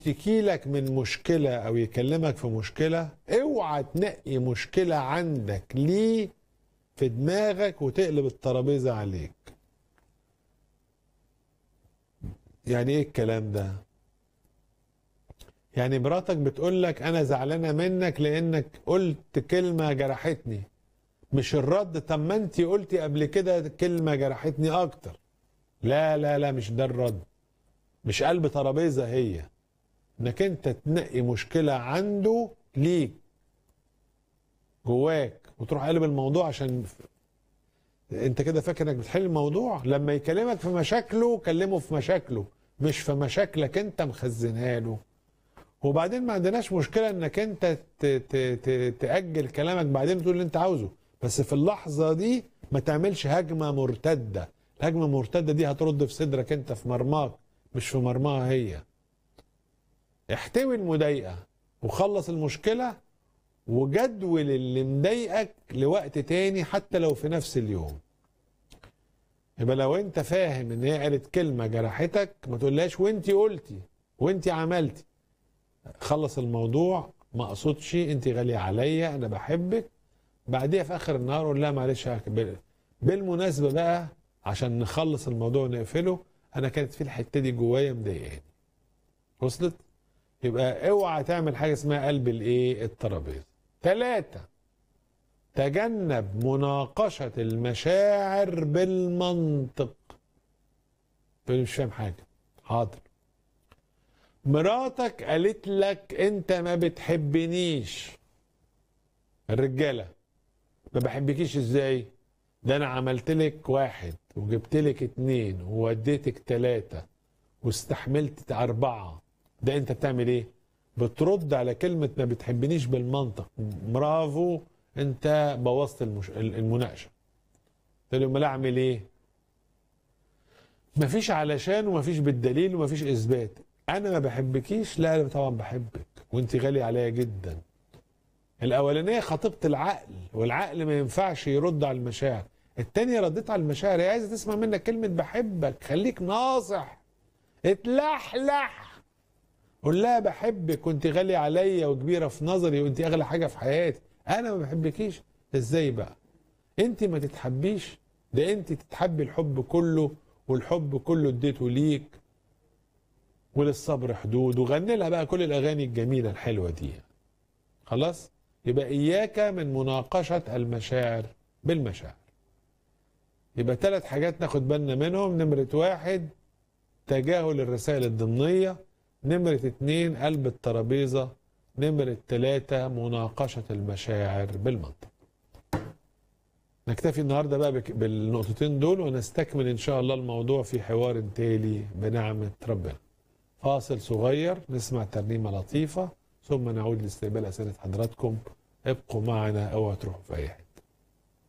يشتكي لك من مشكلة أو يكلمك في مشكلة اوعى تنقي مشكلة عندك ليه في دماغك وتقلب الترابيزة عليك يعني ايه الكلام ده يعني مراتك بتقول لك انا زعلانه منك لانك قلت كلمه جرحتني مش الرد طب ما انت قلتي قبل كده كلمه جرحتني اكتر لا لا لا مش ده الرد مش قلب ترابيزه هي انك انت تنقي مشكله عنده ليك جواك وتروح قلب الموضوع عشان انت كده فاكر انك بتحل الموضوع لما يكلمك في مشاكله كلمه في مشاكله مش في مشاكلك انت مخزنها له وبعدين ما عندناش مشكله انك انت ت- ت- ت- تاجل كلامك بعدين وتقول اللي انت عاوزه بس في اللحظه دي ما تعملش هجمه مرتده الهجمه المرتده دي هترد في صدرك انت في مرماك مش في مرماها هي احتوي المضايقه وخلص المشكله وجدول اللي مضايقك لوقت تاني حتى لو في نفس اليوم يبقى لو انت فاهم ان هي قالت كلمه جرحتك ما تقولهاش وانت قلتي وانت عملتي خلص الموضوع ما اقصدش انت غاليه عليا انا بحبك بعديها في اخر النهار اقول لها معلش يا بال- بالمناسبه بقى عشان نخلص الموضوع ونقفله انا كانت في الحته دي جوايا مضايقاني وصلت يبقى اوعى تعمل حاجه اسمها قلب الايه الترابيزه ثلاثة تجنب مناقشة المشاعر بالمنطق تقول مش فاهم حاجة حاضر مراتك قالت لك انت ما بتحبنيش الرجالة ما بحبكيش ازاي ده انا عملت لك واحد وجبت لك اتنين ووديتك تلاتة واستحملت اربعة ده انت بتعمل ايه بترد على كلمة ما بتحبنيش بالمنطق برافو انت بوظت المش... المناقشة قلت له امال اعمل ايه مفيش علشان ومفيش بالدليل ومفيش اثبات انا ما بحبكيش لا انا طبعا بحبك وانت غالي عليا جدا الاولانيه خطيبه العقل والعقل ما ينفعش يرد على المشاعر التانية رديت على المشاعر هي عايزه تسمع منك كلمه بحبك خليك ناصح اتلحلح قول لها بحبك وانت غالية عليا وكبيرة في نظري وانت اغلى حاجة في حياتي انا ما بحبكيش ازاي بقى انت ما تتحبيش ده انت تتحبي الحب كله والحب كله اديته ليك وللصبر حدود وغني لها بقى كل الاغاني الجميلة الحلوة دي خلاص يبقى اياك من مناقشة المشاعر بالمشاعر يبقى ثلاث حاجات ناخد بالنا منهم نمرة واحد تجاهل الرسائل الضمنيه نمرة اتنين قلب الترابيزة نمرة تلاتة مناقشة المشاعر بالمنطق نكتفي النهاردة بقى بك- بالنقطتين دول ونستكمل إن شاء الله الموضوع في حوار تالي بنعمة ربنا فاصل صغير نسمع ترنيمة لطيفة ثم نعود لاستقبال أسئلة حضراتكم ابقوا معنا أو تروحوا في أي حتة